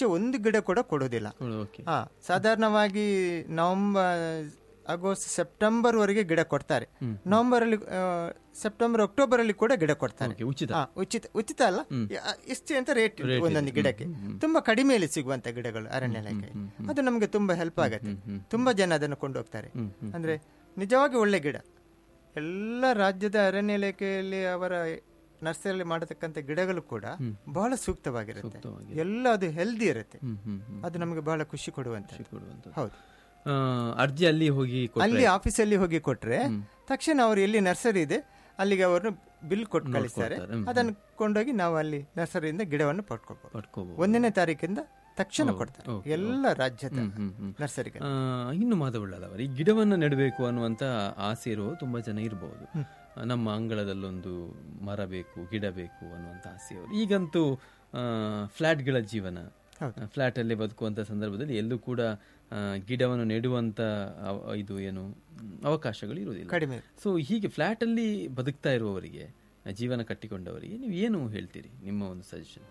ಮುಂಚೆ ಒಂದು ಗಿಡ ಕೂಡ ಕೊಡೋದಿಲ್ಲ ಓಕೆ ಹಾ ಸಾಧಾರಣವಾಗಿ ನವೆಂಬರ್ ಆಗಸ್ಟ್ ಸೆಪ್ಟೆಂಬರ್ ವರೆಗೆ ಗಿಡ ಕೊಡ್ತಾರೆ ನವೆಂಬರ್ ಅಲ್ಲಿ ಆ, ಸೆಪ್ಟೆಂಬರ್ ಅಕ್ಟೋಬರ್ ಅಲ್ಲಿ ಕೂಡ ಗಿಡ ಕೊಡ್ತಾರೆ ಓಕೆ ಉಚಿತ ಹಾ, ಉಚಿತ ಉಚಿತ ಅಲ್ಲ ಯಾ- ಇಷ್ಟು ಅಂತ ರೇಟ್ ಒಂದೊಂದು ಗಿಡಕ್ಕೆ ತುಂಬಾ ಕಡಿಮೆಯಲ್ಲಿ ಸಿಗುವಂತ ಗಿಡಗಳು ಅರಣ್ಯ ಇಲಾಖೆ ಅದು ನಮಗೆ ತುಂಬಾ ಹೆಲ್ಪ್ ಆಗುತ್ತೆ ತುಂಬಾ ಜನ ಅದನ್ನು ಕೊಂಡೋಗ್ತಾರೆ ಅಂದ್ರೆ ನಿಜವಾಗಿ ಒಳ್ಳೆ ಗಿಡ ಎಲ್ಲ ರಾಜ್ಯದ ಅರಣ್ಯ ಇಲಾಖೆಯಲ್ಲಿ ಅವರ ನರ್ಸರಿಯಲ್ಲಿ ಮಾಡತಕ್ಕಂಥ ಗಿಡಗಳು ಕೂಡ ಬಹಳ ಸೂಕ್ತವಾಗಿರುತ್ತೆ ಎಲ್ಲ ಅದು ಹೆಲ್ದಿ ಇರುತ್ತೆ ಹ್ಮ್ ಹ್ಮ್ ಹ್ಮ್ ಅದು ನಮಗೆ ಬಹಳ ಖುಷಿ ಕೊಡುವಂತ ಕೊಡುವಂಥದ್ದು. ಹೌದು ಆ, ಅರ್ಜಿ ಅಲ್ಲಿ ಹೋಗಿ ಕೊಟ್ರೆ- ಅಲ್ಲಿ ಆಫೀಸಲ್ಲಿ ಹೋಗಿ ಕೊಟ್ರೆ ತಕ್ಷಣ ಅವರು ಎಲ್ಲಿ ನರ್ಸರಿ ಇದೆ ಅಲ್ಲಿಗೆ ಅವರು ಬಿಲ್ ಕೊಟ್ಟು ಕಳಿಸ್ತಾರೆ ಅದನ್ನು ಕೊಂಡೋಗಿ ನಾವು ಅಲ್ಲಿ ನರ್ಸರಿಯಿಂದ ಗಿಡವನ್ನು ಪಡ್ಕೋಬಹುದು ಪಡ್ಕೋಬಹುದು ಒಂದನೇ ತಾರೀಕಿಂದ ತಕ್ಷಣ ಕೊಡ್ತಾರೆ ಎಲ್ಲ ರಾಜ್ಯದ ನರ್ಸರಿಗೆ ಆ, ಇನ್ನು ಮಾಧವಳ್ಳದವರು ಈ ಗಿಡವನ್ನು ನೆಡಬೇಕು ಅನ್ನುವಂತ ಆಸೆ ಇರೋ ತುಂಬಾ ಜನ ಇರಬಹುದು ನಮ್ಮ ಅಂಗಳದಲ್ಲೊಂದು ಮರ ಬೇಕು ಗಿಡ ಬೇಕು ಅನ್ನುವಂತ ಆಸೆಯವರು ಈಗಂತೂ ಆ, ಫ್ಲಾಟ್ಗಳ ಜೀವನ ಫ್ಲಾಟ್ ಅಲ್ಲಿ ಬದುಕುವಂತ ಸಂದರ್ಭದಲ್ಲಿ ಎಲ್ಲೂ ಕೂಡ ಆ, ಗಿಡವನ್ನು ನೆಡುವಂತ ಅವ- ಇದು ಏನು ಮ್, ಅವಕಾಶಗಳು ಇರುವುದಿಲ್ಲ ಕಡಿಮೆ ಸೊ ಹೀಗೆ ಫ್ಲಾಟ್ ಅಲ್ಲಿ ಬದುಕ್ತಾ ಇರುವವರಿಗೆ ಆ, ಜೀವನ ಕಟ್ಟಿಕೊಂಡವರಿಗೆ ನೀವು ಏನು ಹೇಳ್ತೀರಿ ನಿಮ್ಮ ಒಂದು ಸಜೆಷನ್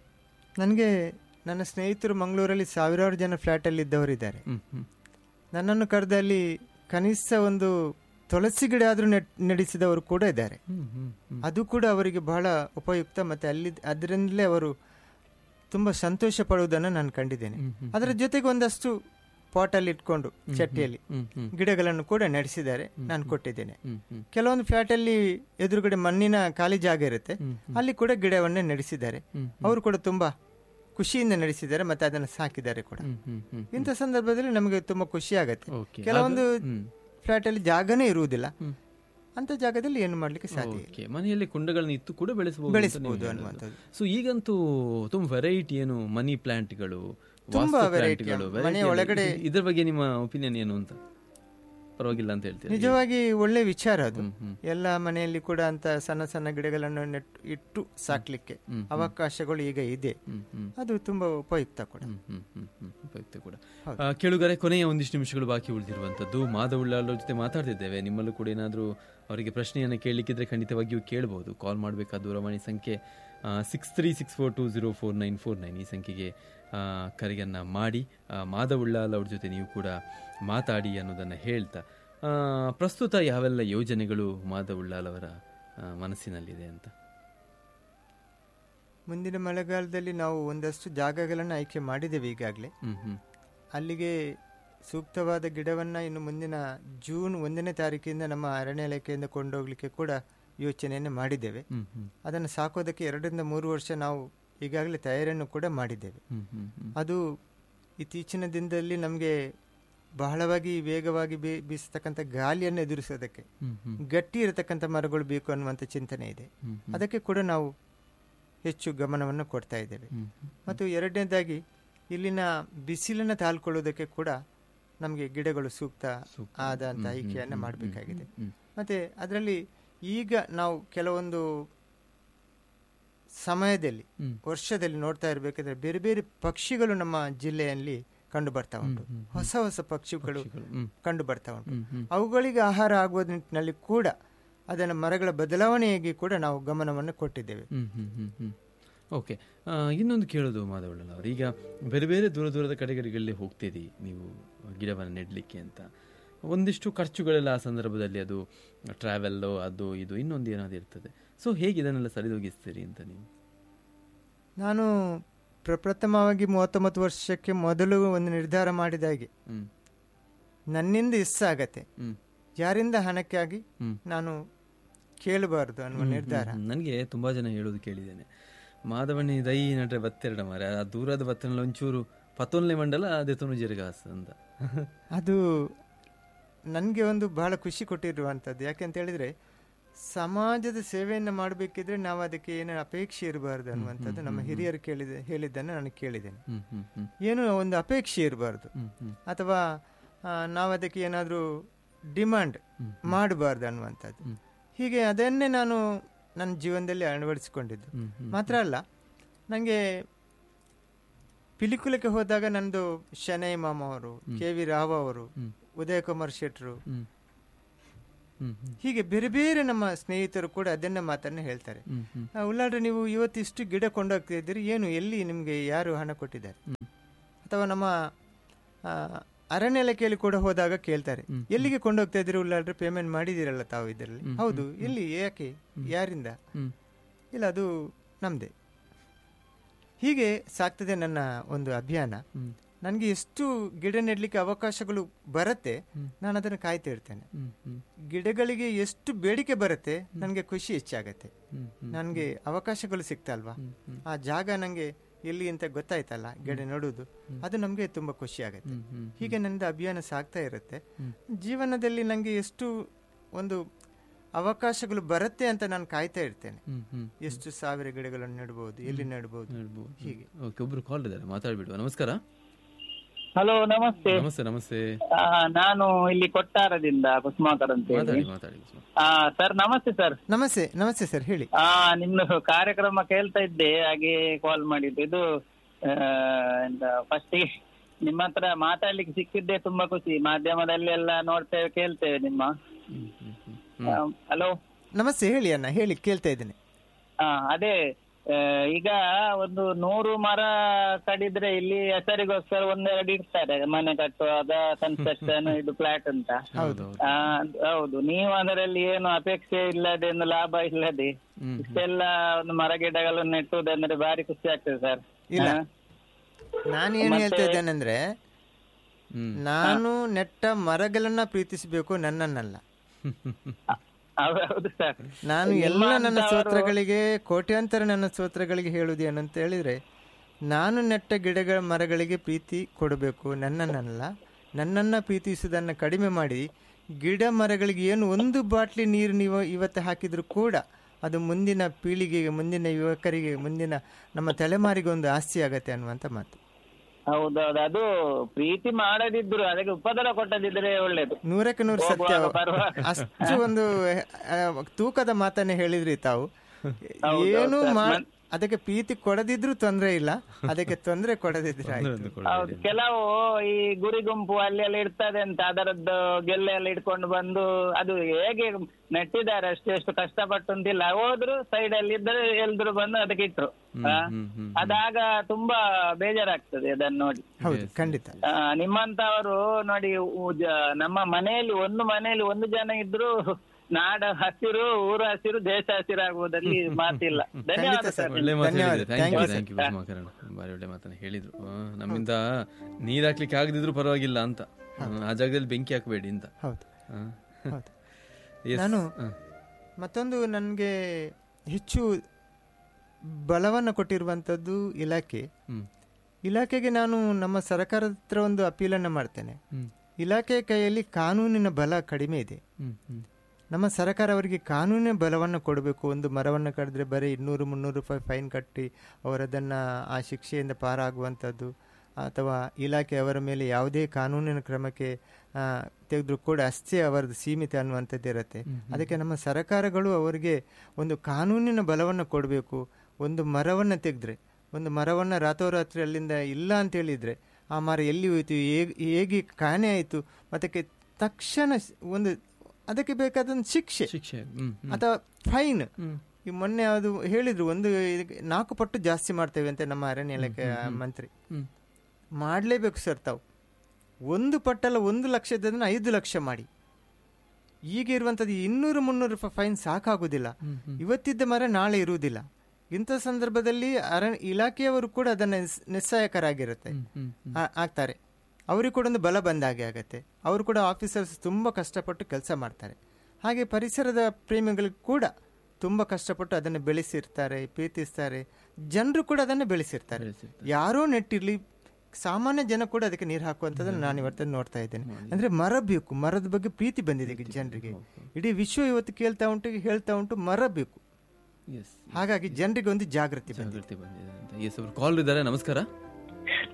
ನನಗೆ ನನ್ನ ಸ್ನೇಹಿತರು ಮಂಗಳೂರಲ್ಲಿ ಸಾವಿರಾರು ಜನ ಫ್ಲಾಟ್ ಅಲ್ಲಿ ಇದ್ದವರಿದ್ದಾರೆ ಹ್ಮ್ ಹ್ಮ್ ನನ್ನನ್ನು ಕರೆದಲ್ಲಿ ಕನಿಷ್ಠ ಒಂದು ತುಳಸಿ ಗಿಡ ಆದ್ರೂ ನೆಟ್ ನಡೆಸಿದವರು ಕೂಡ ಇದ್ದಾರೆ ಹ್ಮ್ ಹ್ಮ್ ಹ್ಮ್ ಅದು ಕೂಡ ಅವರಿಗೆ ಬಹಳ ಉಪಯುಕ್ತ ಮತ್ತೆ ಅಲ್ಲಿ ಅದರಿಂದಲೇ ಅವರು ತುಂಬಾ ಸಂತೋಷ ಪಡುವುದನ್ನು ನಾನು ಕಂಡಿದ್ದೇನೆ ಅದರ ಜೊತೆಗೆ ಒಂದಷ್ಟು ಪಾಟ್ ಅಲ್ಲಿ ಇಟ್ಕೊಂಡು ಚಟ್ಟಿಯಲ್ಲಿ ಹ್ಮ್ ಹ್ಮ್ ಗಿಡಗಳನ್ನು ಕೂಡ ನಡೆಸಿದ್ದಾರೆ ನಾನು ಕೊಟ್ಟಿದ್ದೇನೆ ಹ್ಮ್ ಹ್ಮ್ ಕೆಲವೊಂದು ಫ್ಲಾಟ್ ಅಲ್ಲಿ ಎದುರುಗಡೆ ಮಣ್ಣಿನ ಖಾಲಿ ಜಾಗ ಇರುತ್ತೆ ಅಲ್ಲಿ ಕೂಡ ಗಿಡವನ್ನೇ ನಡೆಸಿದ್ದಾರೆ ಅವರು ಕೂಡ ತುಂಬಾ ಖುಷಿಯಿಂದ ನಡೆಸಿದ್ದಾರೆ ಮತ್ತೆ ಅದನ್ನು ಸಾಕಿದ್ದಾರೆ ಕೂಡ ಹ್ಮ್ ಹ್ಮ್ ಹ್ಮ್ ಇಂಥ ಸಂದರ್ಭದಲ್ಲಿ ನಮಗೆ ತುಂಬಾ ಖುಷಿ ಆಗುತ್ತೆ ಓಕೆ ಕೆಲವೊಂದು ಹ್ಮ್. ಫ್ಲಾಟ್ ಅಲ್ಲಿ ಜಾಗನೇ ಇರುವುದಿಲ್ಲ ಅಂತ ಜಾಗದಲ್ಲಿ ಏನು ಮಾಡ್ಲಿಕ್ಕೆ ಸಾಧ್ಯ ಇಲ್ಲ. ಓಕೆ ಮನೆಯಲ್ಲಿ ಕುಂಡಗಳನ್ನ ಇತ್ತು ಕೂಡ ಬೆಳೆಸಬಹುದು ಬೆಳೆಸಬಹುದು ಅನ್ನುವಂಥದ್ದು ಸೊ ಈಗಂತೂ ತುಂಬಾ ವೆರೈಟಿ ಏನು ಮನಿ ಪ್ಲಾಂಟ್ಗಳು ತುಂಬಾ ವಾಸ್ತು variety ಪ್ಲಾಂಟ್ಗಳು, ಮನೆ variety ಒಳಗಡೆ- ಇದೆ. ಇದ್ರ ಬಗ್ಗೆ ನಿಮ್ಮ ಒಪಿನಿಯನ್ ಏನು ಅಂತ ಪರವಾಗಿಲ್ಲ ಅಂತ ಹೇಳ್ತೀರಿ ನಿಜವಾಗಿ ಒಳ್ಳೆ ವಿಚಾರ ಅದು ಎಲ್ಲ ಮನೆಯಲ್ಲಿ ಕೂಡ ಅಂತ ಸಣ್ಣ ಸಣ್ಣ ಗಿಡಗಳನ್ನು ನೆಟ್ಟು ಇಟ್ಟು ಸಾಕ್ಲಿಕ್ಕೆ ಅವಕಾಶಗಳು ಈಗ ಇದೆ ಹ್ಮ್ ಹ್ಮ್ ಅದು ತುಂಬಾ ಉಪಯುಕ್ತ ಕೂಡ ಹ್ಮ್, ಹ್ಮ್, ಹ್ಮ್, ಹ್ಮ್. ಉಪಯುಕ್ತ ಕೂಡ ಆ, ಕೇಳುಗರೆ ಕೊನೆಯ ಒಂದಿಷ್ಟು ನಿಮಿಷಗಳು ಬಾಕಿ ಉಳಿದಿರುವಂತದ್ದು ಮಾಧವುಳ್ಳಾಳ ಜೊತೆ ಮಾತಾಡ್ತಿದ್ದೇವೆ ನಿಮ್ಮಲ್ಲೂ ಕೂಡ ಏನಾದರೂ ಅವರಿಗೆ ಪ್ರಶ್ನೆಯನ್ನು ಕೇಳಲಿಕ್ಕಿದ್ರೆ ಖಂಡಿತವಾಗಿಯೂ ಕೇಳಬಹುದು ಕಾಲ್ ಮಾಡಬೇಕಾದ ದೂರವಾಣಿ ಸಂಖ್ಯೆ six three six four two zero four nine four nine ಈ ಸಂಖ್ಯೆಗೆ ಆ, ಕರೆಯನ್ನ ಮಾಡಿ ಆ, ಮಾಧವುಳ್ಳಾಲ್ ಅವ್ರ ಜೊತೆ ನೀವು ಕೂಡ ಮಾತಾಡಿ ಅನ್ನೋದನ್ನು ಹೇಳ್ತಾ ಆ, ಪ್ರಸ್ತುತ ಯಾವೆಲ್ಲ ಯೋಜನೆಗಳು ಮಾಧವುಳ್ಳಾಲ್ ಅವರ ಆ, ಮನಸ್ಸಿನಲ್ಲಿದೆ ಅಂತ ಮುಂದಿನ ಮಳೆಗಾಲದಲ್ಲಿ ನಾವು ಒಂದಷ್ಟು ಜಾಗಗಳನ್ನು ಆಯ್ಕೆ ಮಾಡಿದ್ದೇವೆ ಈಗಾಗಲೇ ಹ್ಮ್ ಹ್ಮ್ ಅಲ್ಲಿಗೆ ಸೂಕ್ತವಾದ ಗಿಡವನ್ನ ಇನ್ನು ಮುಂದಿನ ಜೂನ್ ಒಂದನೇ ತಾರೀಕಿಂದ ನಮ್ಮ ಅರಣ್ಯ ಇಲಾಖೆಯಿಂದ ಕೊಂಡೋಗ್ಲಿಕ್ಕೆ ಕೂಡ ಯೋಚನೆಯನ್ನು ಮಾಡಿದ್ದೇವೆ ಹ್ಮ್ ಹ್ಮ್ ಅದನ್ನು ಸಾಕೋದಕ್ಕೆ ಎರಡರಿಂದ ಮೂರು ವರ್ಷ ನಾವು ಈಗಾಗಲೇ ತಯಾರಿಯನ್ನು ಕೂಡ ಮಾಡಿದ್ದೇವೆ ಹ್ಮ್ ಹ್ಮ್ ಹ್ಮ್ ಅದು ಇತ್ತೀಚಿನ ದಿನದಲ್ಲಿ ನಮಗೆ ಬಹಳವಾಗಿ ವೇಗವಾಗಿ ಬೀ- ಬೀಸತಕ್ಕಂಥ ಗಾಳಿಯನ್ನು ಎದುರಿಸೋದಕ್ಕೆ ಹ್ಮ್ ಹ್ಮ್ ಗಟ್ಟಿ ಇರತಕ್ಕಂಥ ಮರಗಳು ಬೇಕು ಅನ್ನುವಂಥ ಚಿಂತನೆ ಇದೆ ಹ್ಮ್ ಅದಕ್ಕೆ ಕೂಡ ನಾವು ಹೆಚ್ಚು ಗಮನವನ್ನು ಕೊಡ್ತಾ ಇದ್ದೇವೆ ಹ್ಮ್ ಮತ್ತು ಎರಡನೇದಾಗಿ ಇಲ್ಲಿನ ಬಿಸಿಲನ್ನು ತಾಳ್ಕೊಳ್ಳೋದಕ್ಕೆ ಕೂಡ ನಮಗೆ ಗಿಡಗಳು ಸೂಕ್ತ ಆದಂಥ ಆಯ್ಕೆಯನ್ನು ಮಾಡಬೇಕಾಗಿದೆ ಮತ್ತೆ ಅದರಲ್ಲಿ ಈಗ ನಾವು ಕೆಲವೊಂದು ಸಮಯದಲ್ಲಿ ವರ್ಷದಲ್ಲಿ ನೋಡ್ತಾ ಇರಬೇಕಾದ್ರೆ ಬೇರೆ ಬೇರೆ ಪಕ್ಷಿಗಳು ನಮ್ಮ ಜಿಲ್ಲೆಯಲ್ಲಿ ಕಂಡು ಬರ್ತಾ ಉಂಟು ಹೊಸ ಹೊಸ ಪಕ್ಷಿಗಳು ಕಂಡು ಬರ್ತಾ ಉಂಟು ಅವುಗಳಿಗೆ ಆಹಾರ ಆಗುವ ನಿಟ್ಟಿನಲ್ಲಿ ಕೂಡ ಅದನ್ನು ಮರಗಳ ಬದಲಾವಣೆಯಾಗಿ ಕೂಡ ನಾವು ಗಮನವನ್ನು ಕೊಟ್ಟಿದ್ದೇವೆ ಹ್ಮ್ ಹ್ಮ್ ಹ್ಮ್ ಹ್ಮ್ ಓಕೆ ಆ, ಇನ್ನೊಂದು ಕೇಳೋದು ಮಾಧವಳ್ಳಲ್ಲ ಅವರು ಈಗ ಬೇರೆ ಬೇರೆ ದೂರ ದೂರದ ಕಡೆಗಳಿಗೆ ಹೋಗ್ತೀರಿ ನೀವು ಗಿಡವನ್ನು ನೆಡಲಿಕ್ಕೆ ಅಂತ ಒಂದಿಷ್ಟು ಖರ್ಚುಗಳೆಲ್ಲ ಆ ಸಂದರ್ಭದಲ್ಲಿ ಅದು ಟ್ರಾವೆಲ್ಲು ಅದು ಇದು ಇನ್ನೊಂದು ಏನಾದ್ರು ಇರ್ತದೆ ಸೊ ಹೇಗೆ ಇದನ್ನೆಲ್ಲ ಸರಿದೂಗಿಸ್ತೀರಿ ಅಂತ ನೀವು ನಾನು ಪ್ರಪ್ರಥಮವಾಗಿ ಮೂವತ್ತೊಂಬತ್ತು ವರ್ಷಕ್ಕೆ ಮೊದಲು ಒಂದು ನಿರ್ಧಾರ ಮಾಡಿದ ಹಾಗೆ ಹ್ಮ್ ನನ್ನಿಂದ ಇಷ್ಟ ಆಗತ್ತೆ ಹ್ಮ್ ಯಾರಿಂದ ಹಣಕ್ಕಾಗಿ ಹ್ಮ್. ನಾನು ಕೇಳಬಾರದು ಅನ್ನುವ ನಿರ್ಧಾರ ನನಗೆ ತುಂಬಾ ಜನ ಹೇಳೋದು ಕೇಳಿದ್ದೇನೆ ಮಾಧವಣ್ಣಿ ದೈ ನಡ್ರೆ ಬತ್ತೆರಡ ಮಾರೆ ಆ ದೂರದ ಬತ್ತನಲ್ಲಿ ಒಂಚೂರು ಪತ್ತೊಂದನೇ ಮಂಡಲ ಅದೆತನು ಜರುಗಾಸ್ ಅಂತ ಅದು ನನಗೆ ಒಂದು ಬಹಳ ಖುಷಿ ಕೊಟ್ಟಿರುವಂಥದ್ದು ಯಾಕೆಂತ ಹೇಳಿದ್ರೆ ಸಮಾಜದ ಸೇವೆಯನ್ನು ಮಾಡಬೇಕಿದ್ರೆ ನಾವು ಅದಕ್ಕೆ ಏನು ಅಪೇಕ್ಷೆ ಇರಬಾರ್ದು ಅನ್ನುವಂಥದ್ದು ನಮ್ಮ ಹಿರಿಯರು ಕೇಳಿದ ಹೇಳಿದ್ದನ್ನು ನಾನು ಕೇಳಿದ್ದೇನೆ ಹ್ಮ್ ಹ್ಮ್ ಹ್ಮ್ ಏನು ಒಂದು ಅಪೇಕ್ಷೆ ಇರಬಾರ್ದು ಹ್ಮ್ ಹ್ಮ್ ಅಥವಾ ಆ, ನಾವು ಅದಕ್ಕೆ ಏನಾದರೂ ಡಿಮಾಂಡ್ ಮಾಡಬಾರ್ದು ಅನ್ನುವಂಥದ್ದು ಹೀಗೆ ಅದನ್ನೇ ನಾನು ನನ್ನ ಜೀವನದಲ್ಲಿ ಅಳವಡಿಸಿಕೊಂಡಿದ್ದು ಹ್ಮ್ ಮಾತ್ರ ಅಲ್ಲ ನನಗೆ ಪಿಲಿಕುಲಕ್ಕೆ ಹೋದಾಗ ನಂದು ಶನೈ ಮಾಮ ಅವರು ಕೆ ವಿ ರಾವ್ ಅವರು ಉದಯ ಕುಮಾರ್ ಶೆಟ್ರು ಹ್ಮ್ ಹ್ಮ್ ಹ್ಮ್ ಹೀಗೆ ಬೇರೆ ಬೇರೆ ನಮ್ಮ ಸ್ನೇಹಿತರು ಕೂಡ ಅದನ್ನ ಮಾತನ್ನ ಹೇಳ್ತಾರೆ ಹ್ಮ್ ಹ್ಮ್ ಆ, ಉಳ್ಳಾಡ್ರೆ ನೀವು ಇವತ್ತಿಷ್ಟು ಗಿಡ ಕೊಂಡೋಗ್ತಾ ಇದ್ದೀರಿ ಏನು ಎಲ್ಲಿ ನಿಮಗೆ ಯಾರು ಹಣ ಕೊಟ್ಟಿದ್ದಾರೆ ಅಥವಾ ನಮ್ಮ ಆ, ಅರಣ್ಯ ಇಲಾಖೆಯಲ್ಲಿ ಕೂಡ ಹೋದಾಗ ಕೇಳ್ತಾರೆ ಎಲ್ಲಿಗೆ ಕೊಂಡೋಗ್ತಾ ಇದ್ದೀರಿ ಉಳ್ಳಾಡ್ರೆ ಪೇಮೆಂಟ್ ಮಾಡಿದಿರಲ್ಲ ತಾವು ಇದರಲ್ಲಿ ಹೌದು ಎಲ್ಲಿ ಯಾಕೆ ಯಾರಿಂದ ಹ್ಮ್ ಇಲ್ಲ ಅದು ನಮ್ದೇ ಹೀಗೆ ಸಾಕ್ತದೆ ನನ್ನ ಒಂದು ಅಭಿಯಾನ ಹ್ಮ್ ನನಗೆ ಎಷ್ಟು ಗಿಡ ನೆಡ್ಲಿಕ್ಕೆ ಅವಕಾಶಗಳು ಬರುತ್ತೆ ನಾನು ಅದನ್ನು ಕಾಯ್ತಾ ಇರ್ತೇನೆ ಹ್ಮ್ ಹ್ಮ್ ಗಿಡಗಳಿಗೆ ಎಷ್ಟು ಬೇಡಿಕೆ ಬರುತ್ತೆ ನನಗೆ ಖುಷಿ ಹೆಚ್ಚಾಗತ್ತೆ ಹ್ಮ್ ಹ್ಮ್ ನನಗೆ ಅವಕಾಶಗಳು ಸಿಗ್ತಲ್ವಾ ಆ ಜಾಗ ನನಗೆ ಎಲ್ಲಿ ಅಂತ ಗೊತ್ತಾಯ್ತಲ್ಲ ಗಿಡ ನೆಡುವುದು ಅದು ನಮಗೆ ತುಂಬಾ ಖುಷಿ ಆಗುತ್ತೆ ಹ್ಮ್ ಹ್ಮ್ ಹೀಗೆ ನಂದು ಅಭಿಯಾನ ಸಾಗ್ತಾ ಇರುತ್ತೆ ಜೀವನದಲ್ಲಿ ನನಗೆ ಎಷ್ಟು ಒಂದು ಅವಕಾಶಗಳು ಬರುತ್ತೆ ಅಂತ ನಾನು ಕಾಯ್ತಾ ಇರ್ತೇನೆ ಹ್ಮ್ ಹ್ಮ್ ಎಷ್ಟು ಸಾವಿರ ಗಿಡಗಳನ್ನು ನೆಡಬಹುದು ಎಲ್ಲಿ ನೆಡಬಹುದು ಹೇಳ್ಬೋದು ಹೀಗೆ ಓಕೆ ಒಬ್ರು ಕಾಲ್ ಇದ್ದಾರೆ ಮಾತಾಡ್ಬಿಡುವ ನಮಸ್ಕಾರ ಹಲೋ ನಮಸ್ತೆ ನಮಸ್ತೆ ನಮಸ್ತೆ ಆ, ನಾನು ಇಲ್ಲಿ ಕೊಟ್ಟಾರದಿಂದ ಕುಸುಮಾಕರ್ ಅಂತ ಹೇಳಿ ಮಾತಾಡಿ ಮಾತಾಡಿ ಕುಸುಮ. ಆ, ಸರ್ ನಮಸ್ತೆ ಸರ್ ನಮಸ್ತೆ ನಮಸ್ತೆ ಸರ್ ಹೇಳಿ ಆ ನಿಮ್ದು ಕಾರ್ಯಕ್ರಮ ಕೇಳ್ತಾ ಇದ್ದೆ ಹಾಗೆ ಕಾಲ್ ಮಾಡಿದ್ದು ಇದು ಆ, ಎಂತ ಫಸ್ಟ್ ನಿಮ್ಮ ಹತ್ರ ಮಾತಾಡ್ಲಿಕ್ಕೆ ಸಿಕ್ಕಿದ್ದೆ ತುಂಬಾ ಖುಷಿ ಮಾಧ್ಯಮದಲ್ಲಿ ಎಲ್ಲ ನೋಡ್ತೇವೆ ಕೇಳ್ತೇವೆ ನಿಮ್ಮ ಹ್ಮ್ ಹ್ಮ್ ಹ್ಮ್ ಹಲೋ ನಮಸ್ತೆ ಹೇಳಿ ಅಣ್ಣ ಹೇಳಿ ಕೇಳ್ತಾ ಇದ್ದೇನೆ ಆ, ಅದೇ ಆ, ಈಗ ಒಂದು ನೂರು ಮರ ಕಡಿದ್ರೆ ಇಲ್ಲಿ ಹೆಸರಿಗೋಸ್ಕರ ಒಂದೆರಡು ಇಡ್ತಾರೆ ಮನೆ ಕಟ್ಟುವಾಗ ಕನ್ಸ್ಟ್ರಕ್ಷನ್ ಇದು ಫ್ಲಾಟ್ ಅಂತ ಹೌದು ಆ, ಹೌದು ನೀವು ಅದರಲ್ಲಿ ಏನು ಅಪೇಕ್ಷೆ ಇಲ್ಲದೆ ಒಂದು ಲಾಭ ಇಲ್ಲದೆ ಹ್ಮ್ ಇಷ್ಟೆಲ್ಲ ಒಂದು ಮರ ಗಿಡಗಳನ್ನು ನೆಟ್ಟುವುದಂದ್ರೆ ಭಾರಿ ಖುಷಿ ಆಗ್ತದೆ ಸರ್ ಇಲ್ಲ. ನಾನು ಏನು ಹೇಳ್ತಾ ಇದ್ದೇನೆಂದ್ರೆ ಹ್ಮ್ ನಾನು ನೆಟ್ಟ ಮರಗಳನ್ನ ಪ್ರೀತಿಸಬೇಕು ನನ್ನನ್ನಲ್ಲ ಹೌದು ಸರ್ ನಾನು ಎಲ್ಲ ನನ್ನ ಸ್ತೋತ್ರಗಳಿಗೆ ಕೋಟ್ಯಾಂತರ ನನ್ನ ಸ್ತೋತ್ರಗಳಿಗೆ ಹೇಳುವುದು ಏನಂತ ಹೇಳಿದ್ರೆ ನಾನು ನೆಟ್ಟ ಗಿಡಗಳ ಮರಗಳಿಗೆ ಪ್ರೀತಿ ಕೊಡಬೇಕು ನನ್ನನ್ನಲ್ಲ ನನ್ನನ್ನು ಪ್ರೀತಿಸುವುದನ್ನು ಕಡಿಮೆ ಮಾಡಿ ಗಿಡ ಮರಗಳಿಗೆ ಏನು ಒಂದು ಬಾಟ್ಲಿ ನೀರು ನೀವು ಇವತ್ತು ಹಾಕಿದ್ರು ಕೂಡ ಅದು ಮುಂದಿನ ಪೀಳಿಗೆಗೆ ಮುಂದಿನ ಯುವಕರಿಗೆ ಮುಂದಿನ ನಮ್ಮ ತಲೆಮಾರಿಗೆ ಒಂದು ಆಸ್ತಿ ಆಗತ್ತೆ ಅನ್ನುವಂಥ ಮಾತು ಹೌದೌದು ಅದು ಪ್ರೀತಿ ಮಾಡದಿದ್ರು ಅದಕ್ಕೆ ಉಪದ್ರ ಕೊಟ್ಟದಿದ್ರೆ ಒಳ್ಳೇದು ನೂರಕ್ಕೆ ನೂರು ಸತ್ಯ ಹೋಗುವಾಗ ಬರುವಾಗ. ಅಷ್ಟು ಒಂದು ಆ, ತೂಕದ ಮಾತನ್ನ ಹೇಳಿದ್ರಿ ತಾವು ಏನು ಮಾ ಅದಕ್ಕೆ ಪ್ರೀತಿ ಕೊಡದಿದ್ರು ತೊಂದರೆ ಇಲ್ಲ ಅದಕ್ಕೆ ತೊಂದರೆ ಕೊಡದಿದ್ರೆ ಆಯ್ತು ಒಂದು ಕೊಡು. ಹೌದು ಕೆಲವು ಈ ಗುರಿ ಗುಂಪು ಅಲ್ಲಿ ಎಲ್ಲ ಇರ್ತದೆ ಅಂತ ಅದರದ್ದು ಗೆಲ್ಲೆ ಎಲ್ಲ ಇಟ್ಕೊಂಡು ಬಂದು ಅದು ಹೇಗೆ ನೆಟ್ಟಿದ್ದಾರೆ ಅಷ್ಟು ಎಷ್ಟು ಕಷ್ಟಪಟ್ಟು ಅಂತಿಲ್ಲ ಹೋದ್ರು ಸೈಡ್ ಅಲ್ಲಿ ಇದ್ದರೆ ಎಲ್ದ್ರು ಬಂದು ಅದಕ್ಕೆ ಇಟ್ರು ಆ, ಹ್ಮ್ ಹ್ಮ್ ಅದಾಗ ತುಂಬಾ ಬೇಜಾರಾಗ್ತದೆ ಅದನ್ನ ನೋಡಿ ಹೌದು ಖಂಡಿತ ಆ, ನಿಮ್ಮಂತವರು ನೋಡಿ ಉ- ಜ- ನಮ್ಮ ಮನೆಯಲ್ಲಿ ಒಂದು ಮನೆಯಲ್ಲಿ ಒಂದು ಜನ ಇದ್ರು ನಾಡ ಹಸಿರು ಊರು ಹಸಿರು ದೇಶ ಹಸಿರು ಆಗುವುದಲ್ಲಿ ಮಾತಿಲ್ಲ ಧನ್ಯವಾದ ಸರ್ ಒಳ್ಳೆ ಮಾತು ಧನ್ಯವಾದ. ಹೇಳಿದ್ರೆ thank you Thank you, thank you ಕುಸುಮಾಕರಣ ಬಾರಿ ಒಳ್ಳೆ ಮಾತನ್ನ ಹೇಳಿದ್ರು ಆ, ನಮ್ಮಿಂದ ನೀರ್ ಹಾಕ್ಲಿಕ್ಕೆ ಆಗದಿದ್ರು ಪರವಾಗಿಲ್ಲ ಅಂತ ಆ ಜಾಗದಲ್ಲಿ ಬೆಂಕಿ ಹಾಕಬೇಡಿ ಅಂತ ಹೌದು ಆ. ಹೌದು Yes. ನಾನು ಆ. ಮತ್ತೊಂದು ನನಗೆ ಹೆಚ್ಚು ಬಲವನ್ನು ಕೊಟ್ಟಿರುವಂಥದ್ದು ಇಲಾಖೆ ಹ್ಮ್ ಇಲಾಖೆಗೆ ನಾನು ನಮ್ಮ ಸರ್ಕಾರದ ಹತ್ರ ಒಂದು ಅಪೀಲನ್ನು ಮಾಡ್ತೇನೆ ಹ್ಮ್ ಇಲಾಖೆ ಕೈಯಲ್ಲಿ ಕಾನೂನಿನ ಬಲ ಕಡಿಮೆ ಇದೆ ಹ್ಮ್ ಹ್ಮ್ ನಮ್ಮ ಸರ್ಕಾರ ಅವರಿಗೆ ಕಾನೂನಿನ ಬಲವನ್ನು ಕೊಡಬೇಕು ಒಂದು ಮರವನ್ನು ಕಡಿದ್ರೆ ಬರೀ ಇನ್ನೂರು ಮುನ್ನೂರು ರೂಪಾಯಿ ಫೈನ್ ಕಟ್ಟಿ ಅವರದನ್ನು ಆ ಶಿಕ್ಷೆಯಿಂದ ಪಾರಾಗುವಂಥದ್ದು ಅಥವಾ ಇಲಾಖೆ ಅವರ ಮೇಲೆ ಯಾವುದೇ ಕಾನೂನಿನ ಕ್ರಮಕ್ಕೆ ಆ, ತೆಗೆದ್ರೂ ಕೂಡ ಅಷ್ಟೇ ಅವರದ್ದು ಸೀಮಿತ ಅನ್ನುವಂಥದ್ದು ಇರುತ್ತೆ ಅದಕ್ಕೆ ನಮ್ಮ ಸರ್ಕಾರಗಳು ಅವರಿಗೆ ಒಂದು ಕಾನೂನಿನ ಬಲವನ್ನು ಕೊಡಬೇಕು ಒಂದು ಮರವನ್ನು ತೆಗೆದ್ರೆ ಒಂದು ಮರವನ್ನು ರಾತ್ರೋರಾತ್ರಿ ಅಲ್ಲಿಂದ ಇಲ್ಲ ಅಂತ ಹೇಳಿದ್ರೆ ಆ ಮರ ಎಲ್ಲಿ ಹೋಯ್ತು ಹೇಗೆ ಹೇಗೆ ಕಾಣೆ ಆಯಿತು ಅದಕ್ಕೆ ತಕ್ಷಣ ಸ್- ಒಂದು ಅದಕ್ಕೆ ಬೇಕಾದಂತ ಶಿಕ್ಷೆ ಶಿಕ್ಷೆ ಹ್ಮ್ ಹ್ಮ್ ಅಥವಾ ಫೈನ್ ಹ್ಮ್ ಈ ಮೊನ್ನೆ ಅದು ಹೇಳಿದ್ರು ಒಂದು ಇದಕ್ಕೆ ನಾಲ್ಕು ಪಟ್ಟು ಜಾಸ್ತಿ ಮಾಡ್ತೇವೆ ಅಂತ ನಮ್ಮ ಅರಣ್ಯ ಇಲಾಖೆ ಮಂತ್ರಿ ಹ್ಮ್ ಮಾಡಲೇಬೇಕು ಸರ್ ತಾವು ಒಂದು ಪಟ್ಟಲ್ಲ ಒಂದು ಲಕ್ಷದಿಂದ ಐದು ಲಕ್ಷ ಮಾಡಿ ಈಗ ಇರುವಂಥದ್ದು ಇನ್ನೂರು ಮುನ್ನೂರು ರೂಪಾಯಿ ಫೈನ್ ಸಾಕಾಗುವುದಿಲ್ಲ ಹ್ಮ್ ಹ್ಮ್ ಇವತ್ತಿದ್ದ ಮರ ನಾಳೆ ಇರುವುದಿಲ್ಲ ಇಂಥ ಸಂದರ್ಭದಲ್ಲಿ ಅರಣ್ಯ ಇಲಾಖೆಯವರು ಕೂಡ ಅದನ್ನು ನಿಸ್- ನಿಸ್ಸಹಾಯಕರಾಗಿರುತ್ತೆ ಹ್ಮ್ ಹ್ಮ್ ಹ್ಮ್ ಆ- ಆಗ್ತಾರೆ ಅವರಿಗೆ ಕೂಡ ಒಂದು ಬಲ ಬಂದಾಗೆ ಆಗತ್ತೆ ಅವರು ಕೂಡ ಆಫೀಸರ್ಸ್ ತುಂಬ ಕಷ್ಟಪಟ್ಟು ಕೆಲಸ ಮಾಡ್ತಾರೆ ಹಾಗೆ ಪರಿಸರದ ಪ್ರೇಮಿಗಳಿಗೆ ಕೂಡ ತುಂಬ ಕಷ್ಟಪಟ್ಟು ಅದನ್ನು ಬೆಳೆಸಿರ್ತಾರೆ ಪ್ರೀತಿಸ್ತಾರೆ ಜನರು ಕೂಡ ಅದನ್ನು ಬೆಳೆಸಿರ್ತಾರೆ ಬೆಳೆಸಿರ್ತಾರೆ. ಯಾರೋ ನೆಟ್ಟಿರ್ಲಿ ಸಾಮಾನ್ಯ ಜನ ಕೂಡ ಅದಕ್ಕೆ ನೀರು ಹಾಕುವಂಥದ್ದನ್ನು ನಾನು ಇವತ್ತು ನೋಡ್ತಾ ಇದ್ದೇನೆ ಅಂದ್ರೆ ಮರ ಬೇಕು ಮರದ ಬಗ್ಗೆ ಪ್ರೀತಿ ಬಂದಿದೆ ಈಗ ಜನರಿಗೆ ಇಡೀ ವಿಶ್ವ ಇವತ್ತು ಕೇಳ್ತಾ ಉಂಟು ಹೇಳ್ತಾ ಉಂಟು ಮರ ಬೇಕು ಎಸ್ ಹಾಗಾಗಿ ಜನರಿಗೆ ಒಂದು ಜಾಗೃತಿ ಬಂದಿದೆ ಜಾಗೃತಿ ಬಂದಿದೆ ಅಂತ ಎಸ್ ಅವರು ಕಾಲ್ ಇದ್ದಾರೆ ನಮಸ್ಕಾರ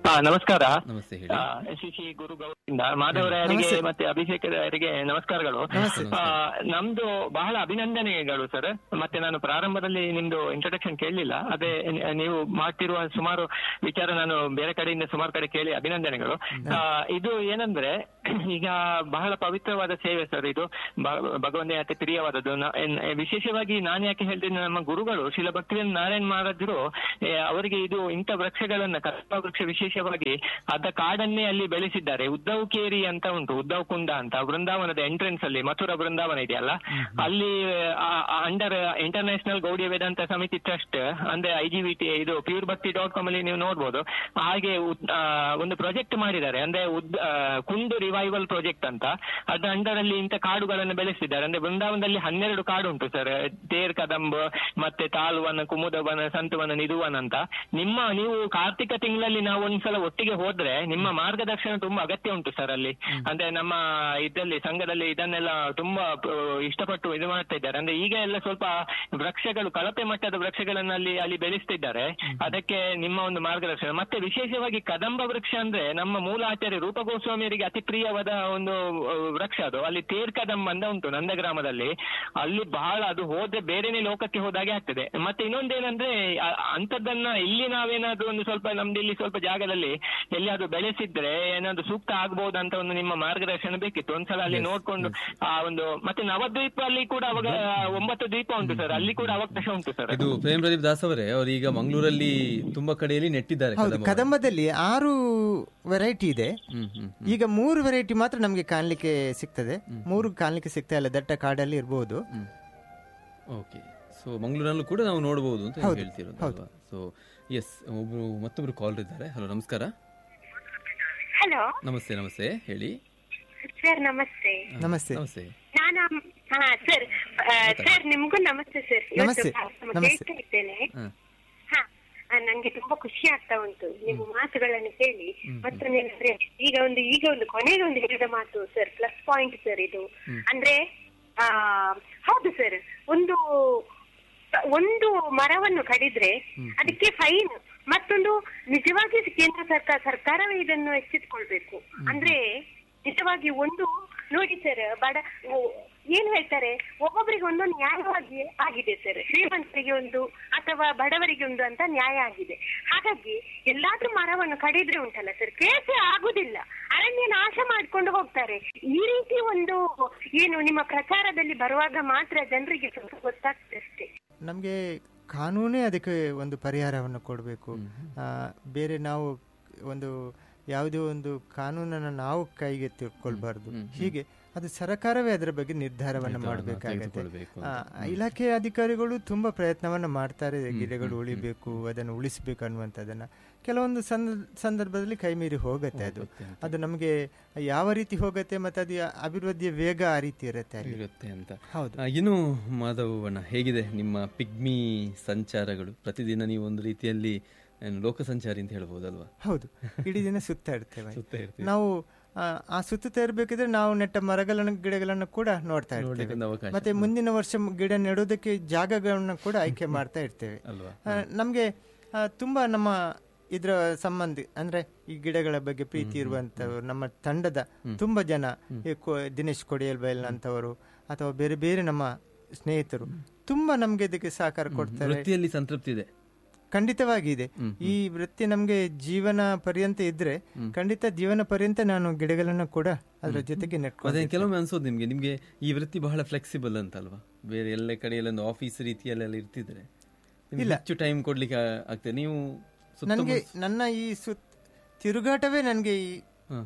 ಹಾ ನಮಸ್ಕಾರ ನಮಸ್ತೆ ಹೇಳಿ ಶ್ರೀ ಶ್ರೀ ಗುರು ಗೌರಿಂದ ಮಾಧವರಾಯರಿಗೆ ನಮಸ್ತೆ. ಮತ್ತೆ ಅಭಿಷೇಕರಿಗೆ ನಮಸ್ಕಾರಗಳು ನಮಸ್ತೆ. ಆ, ನಮ್ದು ಬಹಳ ಅಭಿನಂದನೆಗಳು ಸರ್ ಮತ್ತೆ ನಾನು ಪ್ರಾರಂಭದಲ್ಲಿ ನಿಮ್ದು ಇಂಟ್ರೊಡಕ್ಷನ್ ಕೇಳಲಿಲ್ಲ ಅದೇ ನ- ನೀವು ಮಾಡ್ತಿರುವ ಸುಮಾರು ವಿಚಾರ ನಾನು ಬೇರೆ ಕಡೆಯಿಂದ ಸುಮಾರು ಕಡೆ ಕೇಳಿ ಅಭಿನಂದನೆಗಳು ಆ, ಇದು ಏನಂದ್ರೆ ಈಗ ಬಹಳ ಪವಿತ್ರವಾದ ಸೇವೆ ಸರ್ ಇದು ಭ- ಭಗವಂತನ ಅತಿ ಪ್ರಿಯವಾದದ್ದು ನ- ಎನ್- ವಿಶೇಷವಾಗಿ ನಾನು ಯಾಕೆ ಹೇಳ್ತೀನಿ ನಮ್ಮ ಗುರುಗಳು ಶಿಲ ಭಕ್ತಿವೇಂದ್ರ ನಾರಾಯಣ್ ಮಹಾರಾಜರು ಏ, ಅವರಿಗೆ ಇದು ಇಂಥ ವೃಕ್ಷಗಳನ್ನ ಕಲ್ಪ ವೃಕ್ಷ ವಿಶೇಷವಾಗಿ ಅದ ಕಾಡನ್ನೇ ಅಲ್ಲಿ ಬೆಳೆಸಿದ್ದಾರೆ ಉದ್ದವ್ ಕೇರಿ ಅಂತ ಉಂಟು ಉದ್ದವ್ ಕುಂಡ ಅಂತ ವೃಂದಾವನದ ಎಂಟ್ರೆನ್ಸ್ ಅಲ್ಲಿ ಮಥುರಾ ವೃಂದಾವನ ಇದೆಯಲ್ಲ ಅಲ್ಲಿ ಅಂಡರ್ ಇಂಟರ್ನ್ಯಾಷನಲ್ ಗೌಡಿಯ ವೇದಾಂತ ಸಮಿತಿ ಟ್ರಸ್ಟ್ ಅಂದ್ರೆ ಐ ಜಿ ಟಿ ಇದು ಪ್ಯೂರ್ ಭಕ್ತಿ ಡಾಟ್ ಕಾಮ್ ಅಲ್ಲಿ ನೀವು ನೋಡ್ಬೋದು ಹಾಗೆ ಉದ್- ಆ, ಒಂದು ಪ್ರಾಜೆಕ್ಟ್ ಮಾಡಿದ್ದಾರೆ ಅಂದ್ರೆ ಉದ್- ಆ, ಕುಂದು ರಿವೈವಲ್ ಪ್ರಾಜೆಕ್ಟ್ ಅಂತ ಅದ್ರ ಅಂಡರ್ ಅಲ್ಲಿ ಇಂಥ ಕಾಡುಗಳನ್ನು ಬೆಳೆಸಿದ್ದಾರೆ ಅಂದ್ರೆ ವೃಂದಾವನದಲ್ಲಿ ಹನ್ನೆರಡು ಕಾಡು ಉಂಟು ಸರ್ ತೇರ್ ಕದಂಬ ಮತ್ತೆ ತಾಲ್ವನ ಕುಮುದವನ ಸಂತವನ ನಿಧುವನ ಅಂತ ನಿಮ್ಮ ನೀವು ಕಾರ್ತಿಕ ತಿಂಗಳಲ್ಲಿ ನಾವು ಒಂದ್ಸಲ ಒಟ್ಟಿಗೆ ಹೋದ್ರೆ ನಿಮ್ಮ ಮಾರ್ಗದರ್ಶನ ತುಂಬಾ ಅಗತ್ಯ ಉಂಟು ಸರ್ ಅಲ್ಲಿ ಅಂದ್ರೆ ನಮ್ಮ ಇದರಲ್ಲಿ ಸಂಘದಲ್ಲಿ ಇದನ್ನೆಲ್ಲ ತುಂಬಾ ಆ, ಇಷ್ಟಪಟ್ಟು ಇದು ಮಾಡ್ತಾ ಇದ್ದಾರೆ ಅಂದ್ರೆ ಈಗ ಎಲ್ಲ ಸ್ವಲ್ಪ ವೃಕ್ಷಗಳು ಕಳಪೆ ಮಟ್ಟದ ವೃಕ್ಷಗಳನ್ನ ಅಲ್ಲಿ ಅಲ್ಲಿ ಬೆಳೆಸ್ತಿದ್ದಾರೆ ಅದಕ್ಕೆ ನಿಮ್ಮ ಒಂದು ಮಾರ್ಗದರ್ಶನ ಮತ್ತೆ ವಿಶೇಷವಾಗಿ ಕದಂಬ ವೃಕ್ಷ ಅಂದ್ರೆ ನಮ್ಮ ಮೂಲ ಆಚಾರ್ಯ ರೂಪ ಗೋಸ್ವಾಮಿಯರಿಗೆ ಅತಿ ಪ್ರಿಯವಾದ ಒಂದು ಆ, ವೃಕ್ಷ ಅದು ಅಲ್ಲಿ ತೇರ್ ಕದಂಬ ಅಂತ ಉಂಟು ನಂದಗ್ರಾಮದಲ್ಲಿ ಅಲ್ಲಿ ಬಹಳ ಅದು ಹೋದ್ರೆ ಬೇರೆನೆ ಲೋಕಕ್ಕೆ ಹೋದಾಗೆ ಆಗ್ತದೆ ಮತ್ತೆ ಇನ್ನೊಂದೇನಂದ್ರೆ ಆ- ಅಂಥದ್ದನ್ನ ಇಲ್ಲಿ ನಾವೇನಾದ್ರೂ ಒಂದು ಸ್ವಲ್ಪ ನಮ್ದು ಇಲ್ಲಿ ಸ್ವಲ್ಪ ಜಾಗದಲ್ಲಿ ಎಲ್ಲಿಯಾದ್ರೂ ಬೆಳೆಸಿದ್ರೆ ಏನಾದ್ರು ಸೂಕ್ತ ಆಗ್ಬಹುದು ಅಂತ ಒಂದು ನಿಮ್ಮ ಮಾರ್ಗದರ್ಶನ ಬೇಕಿತ್ತು ಒಂದ್ಸಲ ಅಲ್ಲಿ ನೋಡ್ಕೊಂಡು ಆ ಒಂದು ಮತ್ತೆ ನವದ್ವೀಪ ಅಲ್ಲಿ ಕೂಡ ಅವಾಗ ಒಂಬತ್ತು ದ್ವೀಪ ಉಂಟು ಸರ್ ಅಲ್ಲಿ ಕೂಡ ಅವಕಾಶ ಉಂಟು ಸರ್ ಇದು ಪ್ರೇಮ್ ಪ್ರದೀಪ್ ದಾಸ್ ಅವರೇ ಅವರು ಈಗ ಮಂಗಳೂರಲ್ಲಿ ತುಂಬಾ ಕಡೆಯಲ್ಲಿ ನೆಟ್ಟಿದ್ದಾರೆ ಹೌದು ಕದಮ. ಕದಂಬದಲ್ಲಿ ಆರು ವೆರೈಟಿ ಇದೆ ಹ್ಮ್ ಹ್ಮ್ ಈಗ ಮೂರು ವೆರೈಟಿ ಮಾತ್ರ ನಮಗೆ ಕಾಣ್ಲಿಕ್ಕೆ ಸಿಗ್ತದೆ ಮೂರು ಕಾಣ್ಲಿಕ್ಕೆ ಸಿಗ್ತಾ ಇಲ್ಲ ದಟ್ಟ ಕಾಡಲ್ಲಿ ಇರಬಹುದು ಓಕೆ ಸೊ ಮಂಗಳೂರಲ್ಲೂ ಕೂಡ ನಾವು ನೋಡಬಹುದು ಅಂತ ಹೇಳ್ತಿರೋದು ಅಲ್ವಾ ಸೊ ಎಸ್ ಒಬ್ರು ಮತ್ತೊಬ್ರು ಕಾಲ್ ಇದ್ದಾರೆ ಹಲೋ ನಮಸ್ಕಾರ ಹಲೋ ನಮಸ್ತೆ ನಮಸ್ತೆ ಹೇಳಿ ಸರ್ ನಮಸ್ತೆ ನಮಸ್ತೆ ನಮಸ್ತೆ ನಾನು ಹಾ ಸರ್ ಸರ್ ನಿಮ್ಗೂ ನಮಸ್ತೆ ಸರ್ ನಮಸ್ತೆ. ನಮಸ್ತೆ. ಕೇಳ್ತಾ ಇದ್ದೇನೆ ಹ. ಹಾ ಆ, ನಂಗೆ ತುಂಬಾ ಖುಷಿ ಆಗ್ತಾ ಉಂಟು ನಿಮ್ಮ ಮಾತುಗಳನ್ನು ಕೇಳಿ ಮತ್ತು ನಿಮ್ಗೆ ಈಗ ಒಂದು ಈಗ ಒಂದು ಕೊನೆಗೆ ಒಂದು ಹೇಳಿದ ಮಾತು ಸರ್ ಪ್ಲಸ್ ಪಾಯಿಂಟ್ ಸರ್ ಇದು ಅಂದ್ರೆ ಆ ಹೌದು ಸರ್ ಒಂದು ಒಂದು ಮರವನ್ನು ಕಡಿದ್ರೆ ಅದಕ್ಕೆ ಫೈನ್ ಮತ್ತೊಂದು ನಿಜವಾಗಿ ಕೇಂದ್ರ ಸರ್ಕಾರ ಸರ್ಕಾರವೇ ಇದನ್ನು ಎಚ್ಚೆತ್ತುಕೊಳ್ಬೇಕು ಅಂದ್ರೆ ನಿಜವಾಗಿ ಒಂದು ನೋಡಿ ಸರ್ ಬಡ ಓ- ಏನ್ ಹೇಳ್ತಾರೆ ಒಬ್ಬೊಬ್ಬರಿಗೆ ಒಂದೊಂದು ನ್ಯಾಯವಾಗಿ ಆಗಿದೆ ಸರ್ ಶ್ರೀಮಂತರಿಗೆ ಒಂದು ಅಥವಾ ಬಡವರಿಗೆ ಒಂದು ಅಂತ ನ್ಯಾಯ ಆಗಿದೆ ಹಾಗಾಗಿ ಎಲ್ಲಾದ್ರೂ ಮರವನ್ನು ಕಡಿದ್ರೆ ಉಂಟಲ್ಲ ಸರ್ ಕೇಸೇ ಆಗುದಿಲ್ಲ ಅರಣ್ಯ ನಾಶ ಮಾಡ್ಕೊಂಡು ಹೋಗ್ತಾರೆ ಈ ರೀತಿ ಒಂದು ಏನು ನಿಮ್ಮ ಪ್ರಚಾರದಲ್ಲಿ ಬರುವಾಗ ಮಾತ್ರ ಜನರಿಗೆ ಸ್ವಲ್ಪ ಗೊತ್ತಾಗ್ತದೆ ಅಷ್ಟೇ ನಮಗೆ ಕಾನೂನೇ ಅದಕ್ಕೆ ಒಂದು ಪರಿಹಾರವನ್ನು ಕೊಡಬೇಕು ಬೇರೆ ನಾವು ಒಂದು ಯಾವುದೇ ಒಂದು ಕಾನೂನನ್ನು ನಾವು ಕೈಗೆ ತಿಳ್ಕೊಳ್ಬಾರ್ದು ಹೀಗೆ ಅದು ಸರ್ಕಾರವೇ ಅದರ ಬಗ್ಗೆ ನಿರ್ಧಾರವನ್ನು ಮಾಡಬೇಕಾಗತ್ತೆ ತೆಗೆದುಕೊಳ್ಬೇಕು ಇಲಾಖೆ ಅಧಿಕಾರಿಗಳು ತುಂಬಾ ಪ್ರಯತ್ನವನ್ನು ಮಾಡ್ತಾರೆ ಗಿಡಗಳು ಉಳಿಬೇಕು ಅದನ್ನು ಉಳಿಸಬೇಕು ಅನ್ನುವಂಥದ್ದನ್ನ ಕೆಲವೊಂದು ಸಂದ- ಸಂದರ್ಭದಲ್ಲಿ ಕೈ ಮೀರಿ ಹೋಗುತ್ತೆ ಅದು ಅದು ನಮಗೆ ಯಾವ ರೀತಿ ಹೋಗುತ್ತೆ ಮತ್ತೆ ಅದು ಅಭಿವೃದ್ಧಿಯ ವೇಗ ಆ ರೀತಿ ಇರುತ್ತೆ ಅಲ್ಲಿ. ಇರುತ್ತೆ ಅಂತ ಹೌದು. ಆ, ಇನ್ನು ಮಾಧವಣ್ಣ ಹೇಗಿದೆ ನಿಮ್ಮ ಪಿಗ್ಮಿ ಸಂಚಾರಗಳು ಪ್ರತಿದಿನ ನೀವು ಒಂದು ರೀತಿಯಲ್ಲಿ ಏನು, ಲೋಕ ಸಂಚಾರಿ ಅಂತ ಹೇಳ್ಬೋದಲ್ವಾ ಹೌದು ಇಡೀ ದಿನ ಸುತ್ತಾ ಇರ್ತೇವೆ ಸುತ್ತಾ ಇರ್ತೀವಿ. ನಾವು ಆ, ಆ ಸುತ್ತುತ್ತಾ ಇರಬೇಕಿದ್ರೆ ನಾವು ನೆಟ್ಟ ಮರಗಳನ್ನು ಗಿಡಗಳನ್ನು ಕೂಡ ನೋಡ್ತಾ ಇರ್ತೇವೆ ನೋಡ್ಲಿಕ್ಕೊಂದು ಅವಕಾಶ. ಮತ್ತೆ ಮುಂದಿನ ವರ್ಷ ಮ್- ಗಿಡ ನೆಡೋದಕ್ಕೆ ಜಾಗಗಳನ್ನು ಕೂಡ ಆಯ್ಕೆ ಮಾಡ್ತಾ ಇರ್ತೇವೆ ಅಲ್ವಾ? ಆ, ನಮ್ಗೆ ಆ, ತುಂಬಾ ನಮ್ಮ ಇದರ ಸಂಬಂಧಿ ಅಂದ್ರೆ ಈ ಗಿಡಗಳ ಬಗ್ಗೆ ಪ್ರೀತಿ ಇರುವಂತವರು ನಮ್ಮ ತಂಡದ ತುಂಬಾ ಜನ ಈ ಕೊ- ದಿನೇಶ್ ಕೊಡಿಯಲ್ ಬೈಲ್ ಅಂತವರು ಅಥವಾ ಬೇರೆ ಬೇರೆ ನಮ್ಮ ಸ್ನೇಹಿತರು ತುಂಬಾ ನಮ್ಗೆ ಇದಕ್ಕೆ ಸಹಕಾರ ಕೊಡ್ತಾರೆ ವೃತ್ತಿಯಲ್ಲಿ ಸಂತೃಪ್ತಿ ಇದೆ ಖಂಡಿತವಾಗಿ ಇದೆ ಈ ವೃತ್ತಿ ನಮ್ಗೆ ಜೀವನ ಪರ್ಯಂತ ಇದ್ರೆ ಖಂಡಿತ ಜೀವನ ಪರ್ಯಂತ ನಾನು ಗಿಡಗಳನ್ನ ಕೂಡ ಅದರ ಜೊತೆಗೆ ನೆಟ್ಕೊಂಡು ಅದೇ ಕೆಲವೊಮ್ಮೆ ಅನ್ಸೋದು ನಿಮ್ಗೆ ನಿಮ್ಗೆ ಈ ವೃತ್ತಿ ಬಹಳ ಫ್ಲೆಕ್ಸಿಬಲ್ ಅಂತ ಅಲ್ವಾ ಬೇರೆ ಎಲ್ಲ ಕಡೆಯಲ್ಲಿ ಒಂದು ಆಫೀಸ್ ರೀತಿಯಲ್ಲೆಲ್ಲ ಇರ್ತಿದ್ರೆ ನಿಮ್ಗೆ ಹೆಚ್ಚು ಟೈಮ್ ಕೊಡ್ಲಿಕ್ಕೆ ಆ- ಆಗ್ತದೆ ನೀವು ಸುತ್ತ ನನಗೆ ನನ್ನ ಈ ಸುತ್ ತಿರುಗಾಟವೇ ನನಗೆ ಈ ಹ.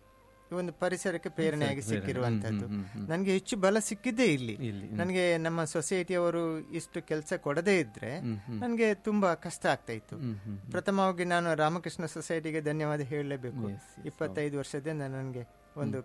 ಈ ಒಂದು ಪರಿಸರಕ್ಕೆ ಪ್ರೇರಣೆಯಾಗಿ ಸಿಕ್ಕಿರುವಂತದ್ದು ನನಗೆ ಹೆಚ್ಚು ಬಲ ಸಿಕ್ಕಿದ್ದೇ ಇಲ್ಲಿ ಇಲ್ಲಿ, ನನಗೆ ನಮ್ಮ ಸೊಸೈಟಿಯವರು ಇಷ್ಟು ಕೆಲಸ ಕೊಡದೇ ಇದ್ರೆ ನನಗೆ ತುಂಬಾ ಕಷ್ಟ ಆಗ್ತಾ ಇತ್ತು ಪ್ರಥಮವಾಗಿ ನಾನು ರಾಮಕೃಷ್ಣ ಸೊಸೈಟಿಗೆ ಧನ್ಯವಾದ ಹೇಳಲೇಬೇಕು ಇಪ್ಪತ್ತೈದು ವರ್ಷದಿಂದ ನನಗೆ ಒಂದು